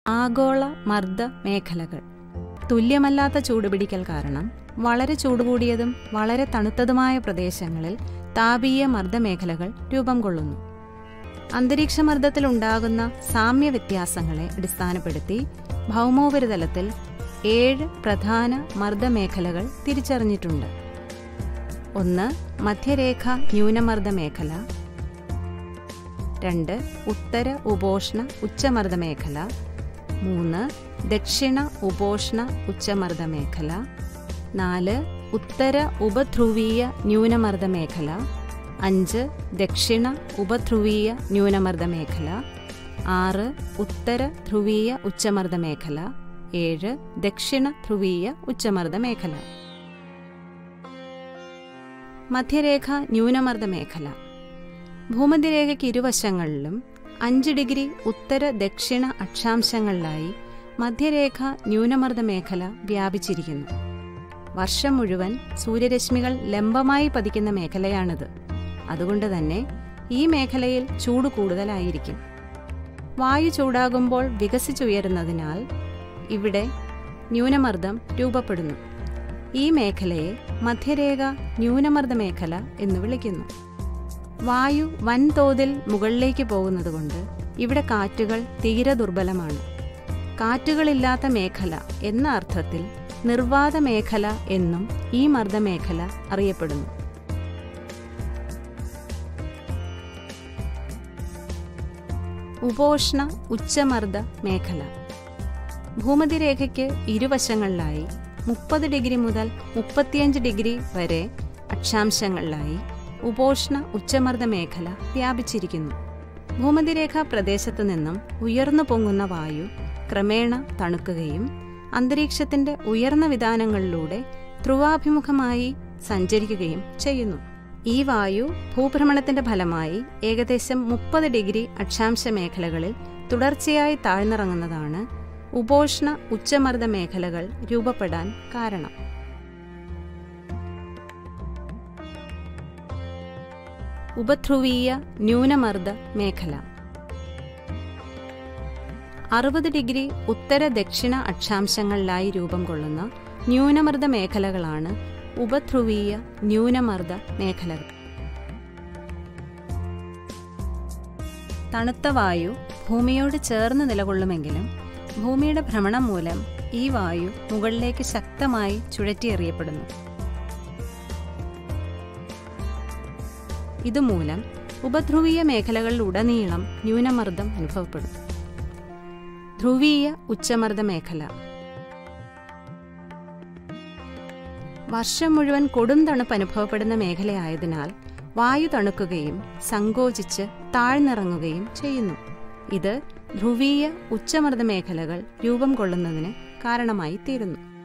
ആഗോള മർദ്ദ മേഖലകൾ തുല്യമല്ലാത്ത ചൂടുപിടിക്കൽ കാരണം വളരെ ചൂടുകൂടിയതും വളരെ തണുത്തതുമായ പ്രദേശങ്ങളിൽ താപീയ മർദ്ദമേഖലകൾ രൂപം കൊള്ളുന്നു അന്തരീക്ഷമർദ്ദത്തിൽ ഉണ്ടാകുന്ന സാമ്യ വ്യത്യാസങ്ങളെ അടിസ്ഥാനപ്പെടുത്തി ഭൗമോപരിതലത്തിൽ ഏഴ് പ്രധാന മർദ്ദമേഖലകൾ തിരിച്ചറിഞ്ഞിട്ടുണ്ട് ഒന്ന് മധ്യരേഖ ന്യൂനമർദ്ദ മേഖല രണ്ട് ഉത്തര ഉപോഷ്ണ ഉച്ചമർദ്ദ മേഖല മൂന്ന് ദക്ഷിണ ഉപോഷ്ണ ഉച്ചമർദ്ദ മേഖല നാല് ഉത്തര ഉപധ്രുവീയ ന്യൂനമർദ്ദ മേഖല അഞ്ച് ദക്ഷിണ ഉപധ്രുവീയ ന്യൂനമർദ്ദ മേഖല ആറ് ഉത്തര ധ്രുവീയ ഉച്ചമർദ്ദ മേഖല ഏഴ് ദക്ഷിണ ധ്രുവീയ ഉച്ചമർദ്ദ മേഖല മധ്യരേഖ ന്യൂനമർദ്ദ മേഖല ഭൂമധ്യരേഖയ്ക്ക് ഇരുവശങ്ങളിലും അഞ്ച് ഡിഗ്രി ഉത്തര ദക്ഷിണ അക്ഷാംശങ്ങളിലായി മധ്യരേഖ ന്യൂനമർദ്ദ മേഖല വ്യാപിച്ചിരിക്കുന്നു വർഷം മുഴുവൻ സൂര്യരശ്മികൾ ലംബമായി പതിക്കുന്ന മേഖലയാണിത് അതുകൊണ്ട് തന്നെ ഈ മേഖലയിൽ ചൂട് കൂടുതലായിരിക്കും വായു ചൂടാകുമ്പോൾ വികസിച്ചുയരുന്നതിനാൽ ഇവിടെ ന്യൂനമർദ്ദം രൂപപ്പെടുന്നു ഈ മേഖലയെ മധ്യരേഖ ന്യൂനമർദ്ദ മേഖല എന്ന് വിളിക്കുന്നു വായു വൻതോതിൽ മുകളിലേക്ക് പോകുന്നതുകൊണ്ട് ഇവിടെ കാറ്റുകൾ തീരെ ദുർബലമാണ് കാറ്റുകളില്ലാത്ത മേഖല എന്ന അർത്ഥത്തിൽ നിർവാത മേഖല എന്നും ഈ മർദ്ദമേഖല അറിയപ്പെടുന്നു ഉപോഷ്ണ ഉച്ചമർദ്ദ മേഖല ഭൂമധ്യരേഖയ്ക്ക് ഇരുവശങ്ങളിലായി മുപ്പത് ഡിഗ്രി മുതൽ മുപ്പത്തിയഞ്ച് ഡിഗ്രി വരെ അക്ഷാംശങ്ങളിലായി ഉപോഷ്ണ ഉച്ചമർദ്ദ മേഖല വ്യാപിച്ചിരിക്കുന്നു ഭൂമധ്യരേഖ പ്രദേശത്തു നിന്നും ഉയർന്നു പൊങ്ങുന്ന വായു ക്രമേണ തണുക്കുകയും അന്തരീക്ഷത്തിന്റെ ഉയർന്ന വിധാനങ്ങളിലൂടെ ധ്രുവാഭിമുഖമായി സഞ്ചരിക്കുകയും ചെയ്യുന്നു ഈ വായു ഭൂഭ്രമണത്തിന്റെ ഫലമായി ഏകദേശം മുപ്പത് ഡിഗ്രി അക്ഷാംശ മേഖലകളിൽ തുടർച്ചയായി താഴ്ന്നിറങ്ങുന്നതാണ് ഉപോഷ്ണ ഉച്ചമർദ്ദ മേഖലകൾ രൂപപ്പെടാൻ കാരണം ഉപധ്രുവീയ ന്യൂനമർദ്ദ മേഖല അറുപത് ഡിഗ്രി ഉത്തര ദക്ഷിണ അക്ഷാംശങ്ങളിലായി രൂപം കൊള്ളുന്ന ന്യൂനമർദ്ദ മേഖലകളാണ് ഉപധ്രുവീയ ന്യൂനമർദ്ദ മേഖലകൾ തണുത്ത വായു ഭൂമിയോട് ചേർന്ന് നിലകൊള്ളുമെങ്കിലും ഭൂമിയുടെ ഭ്രമണം മൂലം ഈ വായു മുകളിലേക്ക് ശക്തമായി ചുഴറ്റിയെറിയപ്പെടുന്നു ഇതുമൂലം ഉപധ്രുവീയ മേഖലകളിലുടനീളം ന്യൂനമർദ്ദം അനുഭവപ്പെടും ധ്രുവീയ ഉച്ചമർദ്ദ മേഖല വർഷം മുഴുവൻ കൊടും തണുപ്പ് അനുഭവപ്പെടുന്ന മേഖലയായതിനാൽ വായു തണുക്കുകയും സങ്കോചിച്ച് താഴ്ന്നിറങ്ങുകയും ചെയ്യുന്നു ഇത് ധ്രുവീയ ഉച്ചമർദ്ദ മേഖലകൾ രൂപം കൊള്ളുന്നതിന് കാരണമായി തീരുന്നു